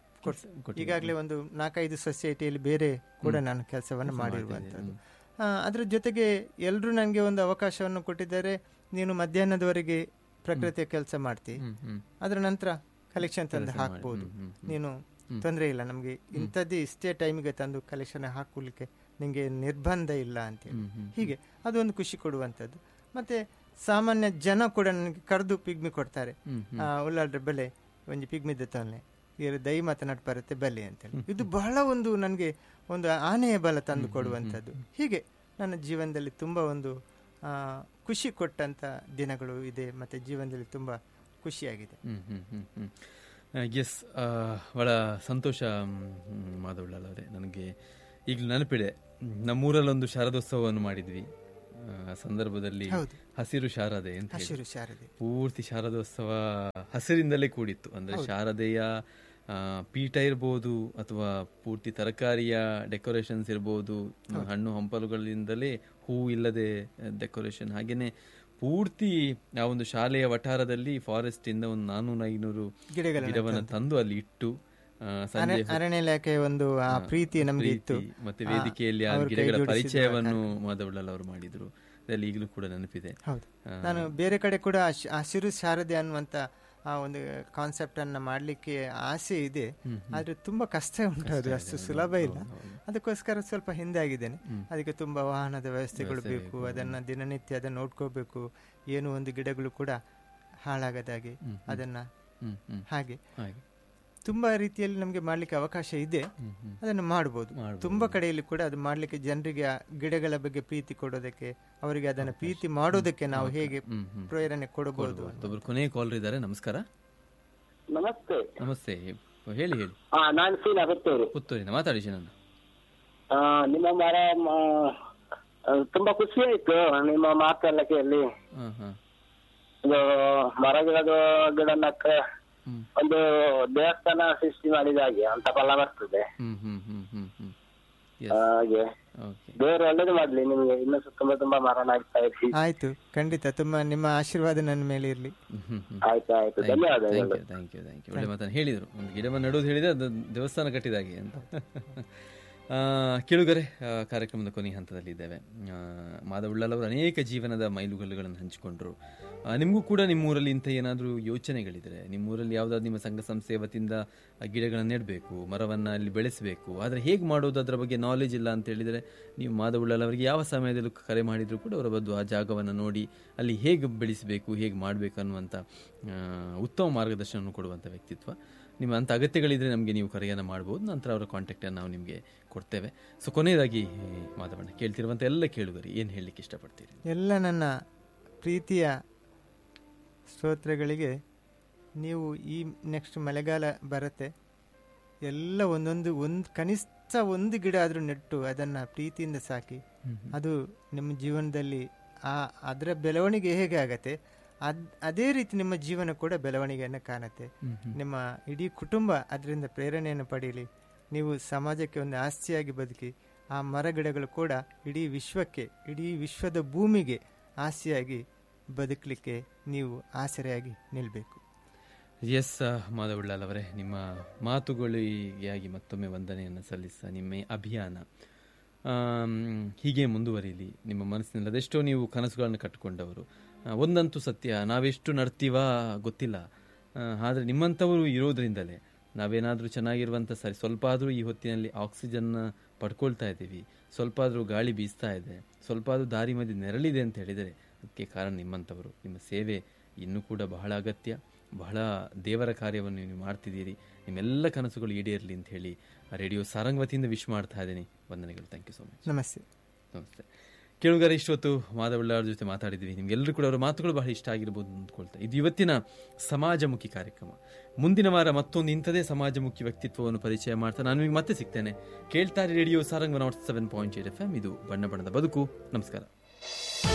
ಕೊಟ್- ಈಗಾಗಲೇ ಒಂದು ನಾಲ್ಕೈದು ಸೊಸೈಟಿಯಲ್ಲಿ ಬೇರೆ ಕೂಡ ನಾನು ಕೆಲಸವನ್ನು ಮಾಡಿರುವಂತದ್ದು ಆ, ಅದ್ರ ಜೊತೆಗೆ ಎಲ್ಲರೂ ನನಗೆ ಒಂದು ಅವಕಾಶವನ್ನು ಕೊಟ್ಟಿದ್ದಾರೆ ನೀನು ಮಧ್ಯಾಹ್ನದವರೆಗೆ ಪ್ರಕೃತಿಯ ಕೆಲಸ ಮಾಡ್ತಿ ಅದರ ನಂತರ ಕಲೆಕ್ಷನ್ ತಂದು ಹಾಕ್ಬೋದು ನೀನು ತೊಂದರೆ ಇಲ್ಲ ನಮಗೆ ಇಂಥದ್ದು ಇಷ್ಟೇ ಟೈಮಿಗೆ ತಂದು ಕಲೆಕ್ಷನ್ ಹಾಕಲಿಕ್ಕೆ ನಿಮಗೆ ನಿರ್ಬಂಧ ಇಲ್ಲ ಅಂತೇಳಿ ಹೀಗೆ ಅದೊಂದು ಖುಷಿ ಕೊಡುವಂಥದ್ದು ಮತ್ತೆ ಸಾಮಾನ್ಯ ಜನ ಕೂಡ ನನಗೆ ಕರೆದು ಪಿಗ್ಮಿ ಕೊಡ್ತಾರೆ ಆ, ಉಳ್ಳಾಳ್ರೆ ಬೆಲೆ ಒಂಜಿ ಪಿಗ್ಮಿ ದತ್ತವನ್ನೆ ಇವರು ದೈ ಮಾತನಾಡ್ ಬರುತ್ತೆ ಬಲೆ ಅಂತೇಳಿ ಇದು ಬಹಳ ಒಂದು ನನಗೆ ಒಂದು ಆನೆಯ ಬಲ ತಂದು ಕೊಡುವಂಥದ್ದು ಹೀಗೆ ನನ್ನ ಜೀವನದಲ್ಲಿ ತುಂಬ ಒಂದು ಆ, ಖುಷಿ ಕೊಟ್ಟಂಥ ದಿನಗಳು ಇದೆ ಮತ್ತು ಜೀವನದಲ್ಲಿ ತುಂಬ ಖುಷಿಯಾಗಿದೆ ಎಸ್ ಭಾಳ ಸಂತೋಷ ಮ್, ಮಾಧವಳ್ಳಲ್ ಅವರೇ ನನಗೆ ಈಗಲೂ ನೆನಪಿದೆ ನಮ್ಮೂರಲ್ಲೊಂದು ಶಾರದೋತ್ಸವವನ್ನು ಮಾಡಿದ್ವಿ ಆ, ಆ ಸಂದರ್ಭದಲ್ಲಿ ಹೌದು. ಹಸಿರು ಶಾರದೆ ಅಂತ ಹೇಳಿ. ಹಸಿರು ಶಾರದೆ ಪೂರ್ತಿ ಶಾರದೋತ್ಸವ ಹಸಿರಿಂದಲೇ ಕೂಡಿತ್ತು ಅಂದ್ರೆ ಶಾರದೆಯ ಆ, ಪೀಠ ಇರ್ಬೋದು ಅಥವಾ ಪೂರ್ತಿ ತರಕಾರಿಯ ಡೆಕೋರೇಷನ್ಸ್ ಇರ್ಬೋದು ಹಣ್ಣು ಹಂಪಲುಗಳಿಂದಲೇ ಹೂ ಇಲ್ಲದೆ ಡೆಕೋರೇಷನ್ ಹಾಗೇನೆ ಪೂರ್ತಿ ಆ ಒಂದು ಶಾಲೆಯ ವಠಾರದಲ್ಲಿ ಫಾರೆಸ್ಟ್ ಇಂದ ಒಂದು ನಾನೂರ ಐನೂರು ಗಿಡಗಳನ್ನ ಗಿಡವನ್ನು ತಂದು ಅಲ್ಲಿ ಇಟ್ಟು ಆ, ಸಂಜೆ ಅರಣ್ಯ- ಅರಣ್ಯ ಇಲಾಖೆ ಒಂದು ಆ ಪ್ರೀತಿ ನಮ್ಗೆ ಇತ್ತು ಪ್ರೀತಿ ಮತ್ತೆ ವೇದಿಕೆಯಲ್ಲಿ ಆ ಅವ್ರ ಕೈ ಗಿಡಗಳ ಜೋಡಿಸಿದ ಪರಿಚಯವನ್ನು ಮಾಧವಳ್ಳಲ್ ಅವರು ಮಾಡಿದ್ರು ಅದರಲ್ಲಿ ಈಗಲೂ ಕೂಡ ನೆನಪಿದೆ ಹೌದು ನಾನು ಬೇರೆ ಕಡೆ ಕೂಡ ಹಶ್- ಹಸಿರು ಶಾರದೆ ಅನ್ನುವಂತ ಆ ಒಂದು ಕಾನ್ಸೆಪ್ಟ್ ಅನ್ನ ಮಾಡ್ಲಿಕ್ಕೆ ಆಸೆ ಇದೆ ಆದ್ರೆ ತುಂಬಾ ಕಷ್ಟ ಉಂಟು ಅದು ಅಷ್ಟು ಸುಲಭ ಇಲ್ಲ ಅದಕ್ಕೋಸ್ಕರ ಸ್ವಲ್ಪ ಹಿಂದೆ ಆಗಿದ್ದೇನೆ ಅದಕ್ಕೆ ತುಂಬಾ ವಾಹನದ ವ್ಯವಸ್ಥೆಗಳು ಬೇಕು ಅದನ್ನ ದಿನನಿತ್ಯ ಅದನ್ನ ನೋಡ್ಕೋಬೇಕು ಏನು ಒಂದು ಗಿಡಗಳು ಕೂಡ ಹಾಳಾಗದಾಗೆ ಅದನ್ನ ಹ್ಮ್ ಹ್ಮ್ ಹಾಗೆ ಹಾಗೆ ತುಂಬಾ ರೀತಿಯಲ್ಲಿ ನಮಗೆ ಮಾಡ್ಲಿಕ್ಕೆ ಅವಕಾಶ ಇದೆ ಅದನ್ನು ಮಾಡಬಹುದು ತುಂಬಾ ಕಡೆಯಲ್ಲಿ ಕೂಡ ಅದು ಮಾಡ್ಲಿಕ್ಕೆ ಜನರಿಗೆ ಆ ಗಿಡಗಳ ಬಗ್ಗೆ ಪ್ರೀತಿ ಕೊಡೋದಕ್ಕೆ ಅವರಿಗೆ ಅದನ್ನ ಪ್ರೀತಿ ಮಾಡೋದಕ್ಕೆ ನಾವು ಹೇಗೆ ಪ್ರೇರಣೆ ಕೊಡಬಹುದು ಮತ್ತೊಬ್ರು ಕೊನೆಯ ಕಾಲರ್ ಇದ್ದಾರೆ ನಮಸ್ಕಾರ ನಮಸ್ತೆ ನಮಸ್ತೆ ಹೇಳಿ ಹೇಳಿ ಹಾ ನಾನು ಸೀನಾ ಪುತ್ತೂರು ಪುತ್ತೂರಿನ ಮಾತಾಡಿ ನಾನು ಆ, ನಿಮ್ಮ ಮರ ಮ, ಆ, ತುಂಬಾ ಖುಷಿ ಆಯ್ತು ನಿಮ್ಮ ಮಾತೆಲ್ಲ ಕೇಳಿ ಹಾ ಹಾ ಇದು ಮರಗಿಡದ ಗಿಡ ನಕ್ಕ ಹ್ಮ್. ಒಂದು ದೇವಸ್ಥಾನ ಸೃಷ್ಟಿ ಮಾಡಿದ ಹಾಗೆ ಅಂತ ಫಲ ಬರ್ತದೆ ಹ್ಮ್ ಹ್ಮ್ ಹ್ಮ್ ಹ್ಮ್ ಹ್ಮ್ ಹಾಗೆ ಓಕೆ ದೇವರು ಒಳ್ಳೇದು ಮಾಡ್ಲಿ ನಿಮ್ಗೆ ಇನ್ನು ಸಹ ತುಂಬಾ ತುಂಬಾ ಮರ ನಾಡ್ತಾ ಇರ್ತಿ ಆಯ್ತು ಖಂಡಿತ ತುಂಬಾ ನಿಮ್ಮ ಆಶೀರ್ವಾದ ನನ್ನ ಮೇಲೆ ಇರ್ಲಿ ಹ್ಮ್ ಹ್ಮ್ ಆಯ್ತು ಆಯ್ತು ಧನ್ಯವಾದಗಳು thank you thank you thank you ಒಳ್ಳೆ ಮಾತನ್ನು ಹೇಳಿದರು ಒಂದು ಗಿಡವನ್ನು ನೆಡೋದು ಹೇಳಿದ್ರೆ ಅದು ದೇವಸ್ಥಾನ ಕಟ್ಟಿದಾಗೆ ಅಂತ ಆ, ಕೇಳುಗರೆ ಆ, ಕಾರ್ಯಕ್ರಮದ ಕೊನೆಯ ಹಂತದಲ್ಲಿ ಇದ್ದೇವೆ ಆ, ಮಾಧವಳ್ಳಲ್ ಅವರು ಅನೇಕ ಜೀವನದ ಮೈಲುಗಲ್ಲುಗಳನ್ನು ಹಂಚಿಕೊಂಡ್ರು ಆ, ನಿಮಗೂ ಕೂಡ ನಿಮ್ಮೂರಲ್ಲಿ ಇಂಥ ಏನಾದರೂ ಯೋಚನೆಗಳಿದ್ರೆ ನಿಮ್ಮೂರಲ್ಲಿ ಯಾವುದಾದ್ರು ನಿಮ್ಮ ಸಂಘ ಸಂಸ್ಥೆ ವತಿಯಿಂದ ಆ ಗಿಡಗಳನ್ನು ನೆಡಬೇಕು ಮರವನ್ನು ಅಲ್ಲಿ ಬೆಳೆಸಬೇಕು ಆದರೆ ಹೇಗೆ ಮಾಡೋದು ಅದರ ಬಗ್ಗೆ ನಾಲೆಜ್ ಇಲ್ಲ ಅಂತ ಹೇಳಿದರೆ ನೀವು ಮಾಧವಳ್ಳಲ್ ಅವರಿಗೆ ಯಾವ ಸಮಯದಲ್ಲೂ ಕರೆ ಮಾಡಿದರೂ ಕೂಡ ಅವರ ಬಂದು ಆ ಜಾಗವನ್ನು ನೋಡಿ ಅಲ್ಲಿ ಹೇಗೆ ಬೆಳೆಸಬೇಕು ಹೇಗೆ ಮಾಡಬೇಕು ಅನ್ನುವಂಥ ಆ, ಉತ್ತಮ ಮಾರ್ಗದರ್ಶನವನ್ನು ಕೊಡುವಂಥ ವ್ಯಕ್ತಿತ್ವ ನಿಮ್ಮ ಅಂಥ ಅಗತ್ಯಗಳಿದ್ರೆ ನಮಗೆ ನೀವು ಕರೆಯನ್ನು ಮಾಡ್ಬೋದು ನಂತರ ಅವರ ಕಾಂಟ್ಯಾಕ್ಟನ್ನು ನಾವು ನಿಮಗೆ ಕೊಡ್ತೇವೆ ಸೊ ಕೊನೆಯದಾಗಿ ಮಾಧವಣ್ಣ ಕೇಳ್ತಿರುವಂಥ ಎಲ್ಲ ಕೇಳುಗರಿ ಏನು ಹೇಳಲಿಕ್ಕೆ ಇಷ್ಟಪಡ್ತೀರಿ ಎಲ್ಲ ನನ್ನ ಪ್ರೀತಿಯ ಸ್ತೋತ್ರಗಳಿಗೆ ನೀವು ಈ ನೆಕ್ಸ್ಟ್ ಮಳೆಗಾಲ ಬರುತ್ತೆ ಎಲ್ಲ ಒಂದೊಂದು ಒಂದು ಕನಿಷ್ಠ ಒಂದು ಗಿಡ ಆದರೂ ನೆಟ್ಟು ಅದನ್ನು ಪ್ರೀತಿಯಿಂದ ಸಾಕಿ ಅದು ನಿಮ್ಮ ಜೀವನದಲ್ಲಿ ಆ ಅದರ ಬೆಳವಣಿಗೆ ಹೇಗೆ ಆಗತ್ತೆ ಅದ್ ಅದೇ ರೀತಿ ನಿಮ್ಮ ಜೀವನ ಕೂಡ ಬೆಳವಣಿಗೆಯನ್ನು ಕಾಣುತ್ತೆ ನಿಮ್ಮ ಇಡೀ ಕುಟುಂಬ ಅದರಿಂದ ಪ್ರೇರಣೆಯನ್ನು ಪಡೀಲಿ ನೀವು ಸಮಾಜಕ್ಕೆ ಒಂದು ಆಸ್ತಿಯಾಗಿ ಬದುಕಿ ಆ ಮರ ಗಿಡಗಳು ಕೂಡ ಇಡೀ ವಿಶ್ವಕ್ಕೆ ಇಡೀ ವಿಶ್ವದ ಭೂಮಿಗೆ ಆಸ್ತಿಯಾಗಿ ಬದುಕಲಿಕ್ಕೆ ನೀವು ಆಸರೆಯಾಗಿ ನಿಲ್ಲಬೇಕು ಎಸ್ ಮಾಧವಳ್ಳಲ್ ಅವರೇ ನಿಮ್ಮ ಮಾತುಗಳಿಗಾಗಿ ಮತ್ತೊಮ್ಮೆ ವಂದನೆಯನ್ನು ಸಲ್ಲಿಸ ನಿಮ್ಮ ಈ ಅಭಿಯಾನ ಆಮ್, ಹೀಗೆ ಮುಂದುವರಿಲಿ ನಿಮ್ಮ ಮನಸ್ಸಿನಲ್ಲಿ ಅದೆಷ್ಟೋ ನೀವು ಕನಸುಗಳನ್ನು ಕಟ್ಟಿಕೊಂಡವರು ಆ, ಒಂದಂತೂ ಸತ್ಯ ನಾವೆಷ್ಟು ನಡ್ತೀವಾ ಗೊತ್ತಿಲ್ಲ ಆದರೆ ನಿಮ್ಮಂಥವರು ಇರೋದ್ರಿಂದಲೇ ನಾವೇನಾದರೂ ಚೆನ್ನಾಗಿರುವಂಥ ಸರಿ ಸ್ವಲ್ಪ ಆದರೂ ಈ ಹೊತ್ತಿನಲ್ಲಿ ಆಕ್ಸಿಜನ್ನ ಪಡ್ಕೊಳ್ತಾ ಇದ್ದೀವಿ ಸ್ವಲ್ಪ ಆದರೂ ಗಾಳಿ ಬೀಸ್ತಾ ಇದೆ ಸ್ವಲ್ಪ ಆದರೂ ದಾರಿ ಮಧ್ಯೆ ನೆರಳಿದೆ ಅಂತ ಹೇಳಿದರೆ ಅದಕ್ಕೆ ಕಾರಣ ನಿಮ್ಮಂಥವರು ನಿಮ್ಮ ಸೇವೆ ಇನ್ನೂ ಕೂಡ ಬಹಳ ಅಗತ್ಯ ಬಹಳ ದೇವರ ಕಾರ್ಯವನ್ನು ನೀವು ಮಾಡ್ತಿದ್ದೀರಿ ನಿಮ್ಮೆಲ್ಲ ಕನಸುಗಳು ಈಡೇರಲಿ ಅಂತ ಹೇಳಿ ರೇಡಿಯೋ ಸಾರಂಗ್ ವತಿಯಿಂದ ವಿಶ್ ಮಾಡ್ತಾ ಇದ್ದೀನಿ ವಂದನೆಗಳು ಥ್ಯಾಂಕ್ ಯು ಸೊ ಮಚ್ ನಮಸ್ತೆ ನಮಸ್ತೆ ಕೇಳುಗರೆ ಇಷ್ಟೊತ್ತು ಮಾಧವಳ್ಳ ಅವ್ರ ಜೊತೆ ಮಾತಾಡಿದ್ವಿ ನಿಮ್ಗೆಲ್ಲರೂ ಕೂಡ ಅವರ ಮಾತುಗಳು ಬಹಳ ಇಷ್ಟ ಆಗಿರ್ಬೋದು ಅಂದ್ಕೊಳ್ತಾ ಇದು ಇವತ್ತಿನ ಸಮಾಜಮುಖಿ ಕಾರ್ಯಕ್ರಮ ಮುಂದಿನ ವಾರ ಮತ್ತೊಂದು ಇಂಥದೇ ಸಮಾಜಮುಖಿ ವ್ಯಕ್ತಿತ್ವವನ್ನು ಪರಿಚಯ ಮಾಡ್ತಾ ನಾನು ನಿಮಗೆ ಮತ್ತೆ ಸಿಗ್ತೇನೆ ಕೇಳ್ತಾರೆ radio Sarang nought seven point eight F M ಇದು ಬಣ್ಣ ಬಣ್ಣದ ಬದುಕು ನಮಸ್ಕಾರ